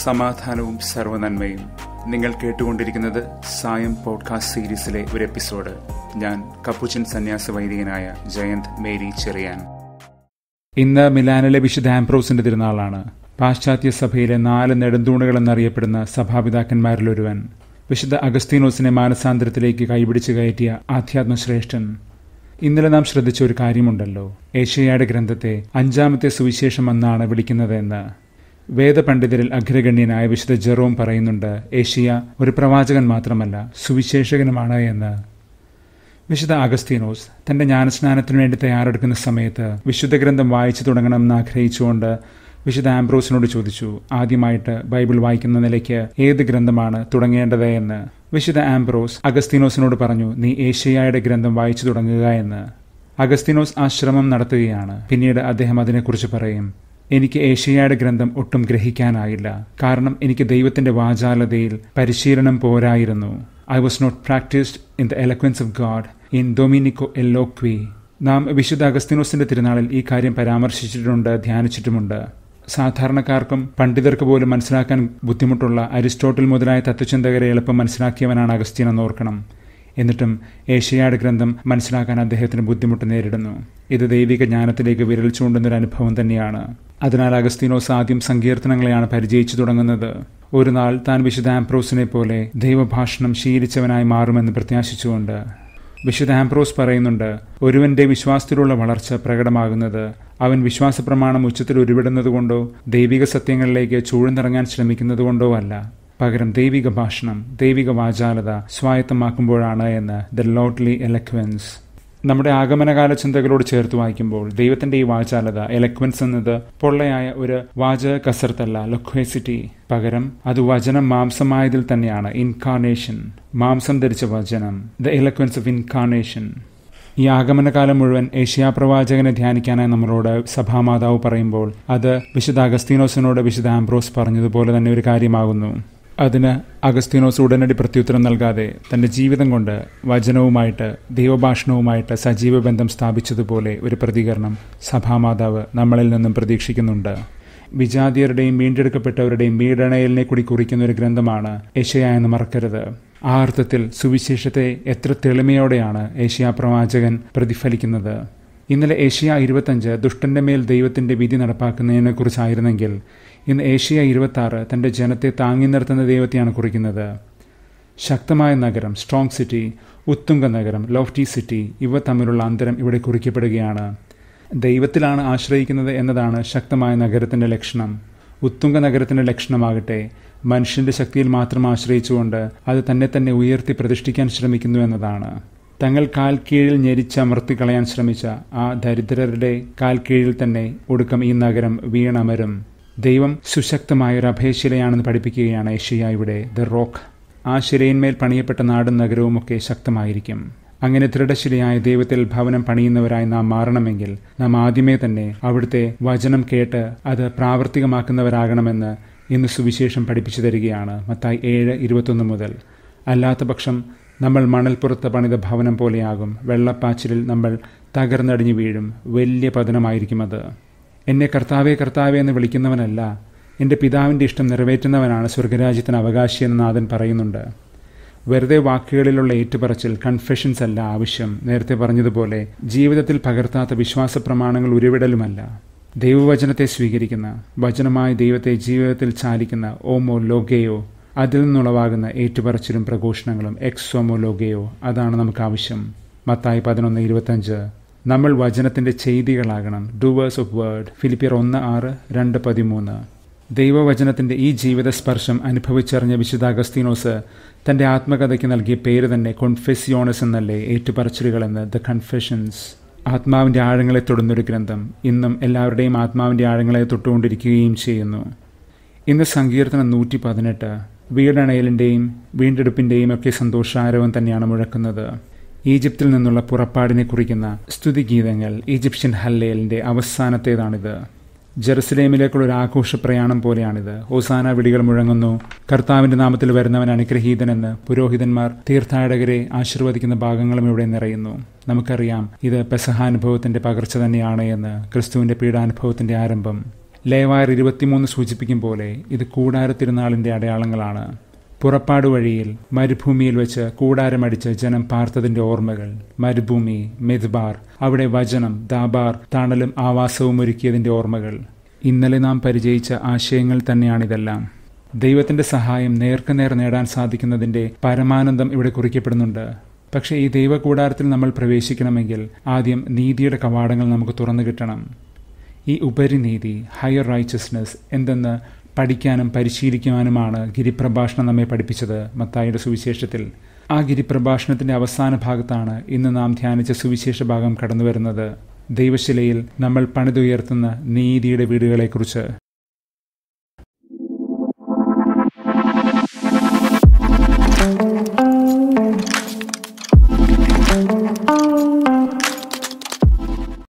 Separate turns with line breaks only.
സമാധാനവും സർവനന്മയും നിങ്ങൾ കേട്ടുകൊണ്ടിരിക്കുന്നത് സായം പോഡ്കാസ്റ്റ് സീരീസിലെ ഒരു എപ്പിസോഡ് ഞാൻ കപ്പുച്ചൻ സന്യാസ വൈദികനായ ജയന്ത് മേരി ചെറിയാൻ ഇന്ന് മിലാനിലെ വിശുദ്ധ ആംബ്രോസിന്റെ തിരുനാളാണ് പാശ്ചാത്യ സഭയിലെ നാല് നെടുന്തൂണുകൾ എന്നറിയപ്പെടുന്ന സഭാപിതാക്കന്മാരിലൊരുവൻ വിശുദ്ധ അഗസ്തീനോസിനെ മാനസാന്തരത്തിലേക്ക് കൈപിടിച്ചു കയറ്റിയ ആധ്യാത്മശ്രേഷ്ഠൻ ഇന്നലെ നാം ശ്രദ്ധിച്ച ഒരു കാര്യമുണ്ടല്ലോ ഏഷ്യയുടെ ഗ്രന്ഥത്തെ അഞ്ചാമത്തെ സുവിശേഷം എന്നാണ് വിളിക്കുന്നതെന്ന് വേദപണ്ഡിതരിൽ അഗ്രഗണ്യനായ വിശുദ്ധ ജെറോം പറയുന്നുണ്ട് ഏഷ്യ ഒരു പ്രവാചകൻ മാത്രമല്ല സുവിശേഷകനുമാണ് എന്ന് വിശുദ്ധ അഗസ്തീനോസ് തന്റെ ജ്ഞാനസ്നാനത്തിനു വേണ്ടി തയ്യാറെടുക്കുന്ന സമയത്ത് വിശുദ്ധ ഗ്രന്ഥം വായിച്ചു തുടങ്ങണമെന്ന് ആഗ്രഹിച്ചുകൊണ്ട് വിശുദ്ധ ആംബ്രോസിനോട് ചോദിച്ചു ആദ്യമായിട്ട് ബൈബിൾ വായിക്കുന്ന നിലയ്ക്ക് ഏത് ഗ്രന്ഥമാണ് തുടങ്ങേണ്ടത് എന്ന് വിശുദ്ധ ആംബ്രോസ് അഗസ്തീനോസിനോട് പറഞ്ഞു നീ ഏഷ്യയുടെ ഗ്രന്ഥം വായിച്ചു തുടങ്ങുക എന്ന് അഗസ്തീനോസ് ആ ശ്രമം നടത്തുകയാണ് പിന്നീട് അദ്ദേഹം അതിനെക്കുറിച്ച് പറയും എനിക്ക് ഏഷ്യയുടെ ഗ്രന്ഥം ഒട്ടും ഗ്രഹിക്കാനായില്ല കാരണം എനിക്ക് ദൈവത്തിന്റെ വാചാലതയിൽ പരിശീലനം പോരായിരുന്നു I was not practised in the eloquence of God ഇൻ ഡൊമിനിക്കോ എല്ലോക്വി നാം വിശുദ്ധ അഗസ്തീനോസിന്റെ തിരുനാളിൽ ഈ കാര്യം പരാമർശിച്ചിട്ടുണ്ട് ധ്യാനിച്ചിട്ടുമുണ്ട് സാധാരണക്കാർക്കും പണ്ഡിതർക്ക് പോലും മനസ്സിലാക്കാൻ ബുദ്ധിമുട്ടുള്ള അരിസ്റ്റോട്ടിൽ മുതലായ തത്വചിന്തകരെ എളുപ്പം മനസ്സിലാക്കിയവനാണ് അഗസ്തീൻ എന്ന് ഓർക്കണം എന്നിട്ടും ഏഷ്യയുടെ ഗ്രന്ഥം മനസ്സിലാക്കാൻ അദ്ദേഹത്തിന് ബുദ്ധിമുട്ട് നേരിടുന്നു ഇത് ദൈവിക ജ്ഞാനത്തിലേക്ക് വിരൽ ചൂണ്ടുന്നൊരു അനുഭവം തന്നെയാണ് അതിനാൽ അഗസ്തീനോസ് ആദ്യം സങ്കീർത്തനങ്ങളെയാണ് പരിചയിച്ചു തുടങ്ങുന്നത് ഒരു നാൾ താൻ വിശുദ്ധ ആംപ്രോസിനെ പോലെ ദൈവഭാഷണം ശീലിച്ചവനായി മാറുമെന്ന് പ്രത്യാശിച്ചുകൊണ്ട് വിശുദ്ധ ആംപ്രോസ് പറയുന്നുണ്ട് ഒരുവന്റെ വിശ്വാസത്തിലുള്ള വളർച്ച പ്രകടമാകുന്നത് അവൻ വിശ്വാസ പ്രമാണം ഉച്ചത്തിൽ ഉരുവിടുന്നതുകൊണ്ടോ ദൈവിക സത്യങ്ങളിലേക്ക് ചൂഴ്ന്നിറങ്ങാൻ ശ്രമിക്കുന്നതുകൊണ്ടോ അല്ല പകരം ദൈവിക ഭാഷണം ദൈവിക വാചാലത സ്വായത്തമാക്കുമ്പോഴാണ് എന്ന് ദ ലോട്ട്ലി എലക്വൻസ് നമ്മുടെ ആഗമനകാല ചിന്തകളോട് ചേർത്ത് വായിക്കുമ്പോൾ ദൈവത്തിന്റെ ഈ വാചാലത എലക്വൻസ് എന്നത് പൊള്ളയായ ഒരു വാചക കസർത്തല്ല ലൊക്വേസിറ്റി പകരം അത് വചനം മാംസമായതിൽ തന്നെയാണ് ഇൻകാർണേഷൻ മാംസം ധരിച്ച വചനം ദ എലക്വൻസ് ഓഫ് ഇൻകാർണേഷൻ ഈ ആഗമനകാലം മുഴുവൻ ഏഷ്യാ പ്രവാചകനെ ധ്യാനിക്കാനായി നമ്മളോട് സഭാമാതാവ് പറയുമ്പോൾ അത് വിശുദ്ധ അഗസ്തീനോസിനോട് വിശുദ്ധ ആംബ്രോസ് പറഞ്ഞതുപോലെ തന്നെ ഒരു കാര്യമാകുന്നു അതിന് അഗസ്തീനോസ് ഉടനടി പ്രത്യുത്തരം നൽകാതെ തന്റെ ജീവിതം കൊണ്ട് വചനവുമായിട്ട് ദൈവഭാഷണവുമായിട്ട് സജീവ ബന്ധം സ്ഥാപിച്ചതുപോലെ ഒരു പ്രതികരണം സഭാമാതാവ് നമ്മളിൽ നിന്നും പ്രതീക്ഷിക്കുന്നുണ്ട് വിജാതിയരുടെയും വീണ്ടെടുക്കപ്പെട്ടവരുടെയും വീടണയലിനെ കൂടി കുറിക്കുന്ന ഒരു ഗ്രന്ഥമാണ് ഏഷ്യ എന്ന് മറക്കരുത് ആ അർത്ഥത്തിൽ സുവിശേഷത്തെ എത്ര തെളിമയോടെയാണ് ഏഷ്യ പ്രവാചകൻ പ്രതിഫലിക്കുന്നത് ഇന്നലെ ഏഷ്യ ഇരുപത്തഞ്ച് ദുഷ്ടന്റെ മേൽ ദൈവത്തിന്റെ വിധി നടപ്പാക്കുന്നതിനെ കുറിച്ചായിരുന്നെങ്കിൽ ഇന്ന് ഏഷ്യ ഇരുപത്തി ആറ് തന്റെ ജനത്തെ താങ്ങി നിർത്തുന്ന ദൈവത്തെയാണ് കുറിക്കുന്നത് ശക്തമായ നഗരം സ്ട്രോങ് സിറ്റി ഉത്തുംഗ നഗരം ലോഫ്റ്റി സിറ്റി ഇവ തമ്മിലുള്ള അന്തരം ഇവിടെ കുറിക്കപ്പെടുകയാണ് ദൈവത്തിലാണ് ആശ്രയിക്കുന്നത് എന്നതാണ് ശക്തമായ നഗരത്തിന്റെ ലക്ഷണം ഉത്തുംഗ നഗരത്തിന്റെ ലക്ഷണമാകട്ടെ മനുഷ്യന്റെ ശക്തിയിൽ മാത്രം ആശ്രയിച്ചുകൊണ്ട് അത് തന്നെ തന്നെ ഉയർത്തി പ്രതിഷ്ഠിക്കാൻ ശ്രമിക്കുന്നു എന്നതാണ് തങ്ങൾ കാൽ കീഴിൽ ഞെരിച്ചമർത്തി കളയാൻ ശ്രമിച്ച ആ ദരിദ്രരുടെ കാൽ കീഴിൽ തന്നെ ഒടുക്കം ഈ നഗരം വീണമരും ദൈവം സുശക്തമായ ഒരു അഭയശിലയാണെന്ന് പഠിപ്പിക്കുകയാണ് ഏഷ്യ ഇവിടെ ദ റോക്ക് ആ ശിലയിന്മേൽ പണിയപ്പെട്ട നാടും നഗരവും ഒക്കെ ശക്തമായിരിക്കും അങ്ങനെ ദൃഢശിലയായ ദൈവത്തിൽ ഭവനം പണിയുന്നവരായി നാം മാറണമെങ്കിൽ നാം ആദ്യമേ തന്നെ അവിടുത്തെ വചനം കേട്ട് അത് പ്രാവർത്തികമാക്കുന്നവരാകണമെന്ന് ഇന്ന് സുവിശേഷം പഠിപ്പിച്ചു തരികയാണ് മത്തായി ഏഴ് ഇരുപത്തൊന്ന് മുതൽ അല്ലാത്ത പക്ഷം നമ്മൾ മണൽപ്പുറത്ത് പണിത ഭവനം പോലെയാകും വെള്ളപ്പാച്ചിലിൽ നമ്മൾ തകർന്നടിഞ്ഞു വീഴും വലിയ പതനമായിരിക്കും അത് എന്നെ കർത്താവേ കർത്താവേ എന്ന് വിളിക്കുന്നവനല്ല എൻ്റെ പിതാവിൻ്റെ ഇഷ്ടം നിറവേറ്റുന്നവനാണ് സ്വർഗരാജ്യത്തിന് അവകാശിയെന്ന് നാഥൻ പറയുന്നുണ്ട് വെറുതെ വാക്കുകളിലുള്ള ഏറ്റുപറച്ചിൽ കൺഫെഷൻസ് അല്ല ആവശ്യം നേരത്തെ പറഞ്ഞതുപോലെ ജീവിതത്തിൽ പകർത്താത്ത വിശ്വാസ പ്രമാണങ്ങൾ ഉരുവിടലുമല്ല ദൈവവചനത്തെ സ്വീകരിക്കുന്ന വചനമായ ദൈവത്തെ ജീവിതത്തിൽ ചാലിക്കുന്ന ഓമോ ലോഗയോ അതിൽ നിന്നുളവാകുന്ന ഏറ്റുപറച്ചിലും പ്രഘോഷണങ്ങളും എക്സോമോ ലോഗയോ അതാണ് നമുക്ക് ആവശ്യം മത്തായി പതിനൊന്ന് ഇരുപത്തഞ്ച് നമ്മൾ വചനത്തിന്റെ ചെയ്തികളാകണം ഡൂവേഴ്സ് ഓഫ് വേർഡ് ഫിലിപ്പിയർ ഒന്ന് ആറ് രണ്ട് പതിമൂന്ന് ദൈവവചനത്തിന്റെ ഈ ജീവിത സ്പർശം അനുഭവിച്ചറിഞ്ഞ വിശുദ്ധ അഗസ്തീനോസ് തന്റെ ആത്മകഥയ്ക്ക് നൽകിയ പേര് തന്നെ കൊൺഫെസിയോണസ് എന്നല്ലേ ഏറ്റുപറച്ചിലുകളെന്ന് ദ കൺഫെഷൻസ് ആത്മാവിന്റെ ആഴങ്ങളെ തൊടുന്നൊരു ഗ്രന്ഥം ഇന്നും എല്ലാവരുടെയും ആത്മാവിന്റെ ആഴങ്ങളെ തൊട്ടുകൊണ്ടിരിക്കുകയും ചെയ്യുന്നു ഇന്ന് സങ്കീർത്തനം നൂറ്റി പതിനെട്ട് വീടണയലിന്റെയും വീണ്ടെടുപ്പിന്റെയും ഒക്കെ സന്തോഷാരവം തന്നെയാണ് മുഴക്കുന്നത് ഈജിപ്തിൽ നിന്നുള്ള പുറപ്പാടിനെ കുറിക്കുന്ന സ്തുതിഗീതങ്ങൾ ഈജിപ്ഷ്യൻ ഹല്ലേലിന്റെ അവസാനത്തേതാണിത് ജെറുസലേമിലേക്കുള്ള ഒരു ആഘോഷ പ്രയാണം പോലെയാണിത് ഓസാന വിളികൾ മുഴങ്ങുന്നു കർത്താവിന്റെ നാമത്തിൽ വരുന്നവൻ അനുഗ്രഹീതനെന്ന് പുരോഹിതന്മാർ തീർത്ഥാടകരെ ആശീർവദിക്കുന്ന ഭാഗങ്ങളും ഇവിടെ നിറയുന്നു നമുക്കറിയാം ഇത് പെസഹാനുഭവത്തിന്റെ പകർച്ച തന്നെയാണ് എന്ന് ക്രിസ്തുവിന്റെ പീഡാനുഭവത്തിന്റെ ആരംഭം ലേവായർ ഇരുപത്തിമൂന്ന് സൂചിപ്പിക്കും പോലെ ഇത് കൂടാരത്തിരുന്നാളിന്റെ അടയാളങ്ങളാണ് പുറപ്പാട് വഴിയിൽ മരുഭൂമിയിൽ വെച്ച് കൂടാരമടിച്ച് ജനം പാർത്തതിന്റെ ഓർമ്മകൾ മരുഭൂമി മെദ്ബാർ അവിടെ വചനം ദാബാർ തണലും ആവാസവും ഒരുക്കിയതിന്റെ ഓർമ്മകൾ ഇന്നലെ നാം പരിചയിച്ച ആശയങ്ങൾ തന്നെയാണിതെല്ലാം ദൈവത്തിന്റെ സഹായം നേർക്കുനേർ നേടാൻ സാധിക്കുന്നതിന്റെ പരമാനന്ദം ഇവിടെ കുറിക്കപ്പെടുന്നുണ്ട് പക്ഷേ ഈ ദൈവകൂടാരത്തിൽ നമ്മൾ പ്രവേശിക്കണമെങ്കിൽ ആദ്യം നീതിയുടെ കവാടങ്ങൾ നമുക്ക് തുറന്നു കിട്ടണം ഈ ഉപരിനീതി ഹയർ റൈച്ചസ്നെസ് എന്തെന്ന് പഠിക്കാനും പരിശീലിക്കുവാനുമാണ് ഗിരിപ്രഭാഷണം നമ്മെ പഠിപ്പിച്ചത് മത്തായിയുടെ സുവിശേഷത്തിൽ ആ ഗിരിപ്രഭാഷണത്തിന്റെ അവസാന ഭാഗത്താണ് ഇന്ന് നാം ധ്യാനിച്ച സുവിശേഷ ഭാഗം കടന്നു വരുന്നത് ദൈവശിലയിൽ നമ്മൾ പണിതുയർത്തുന്ന നീതിയുടെ വീടുകളെക്കുറിച്ച്
thank you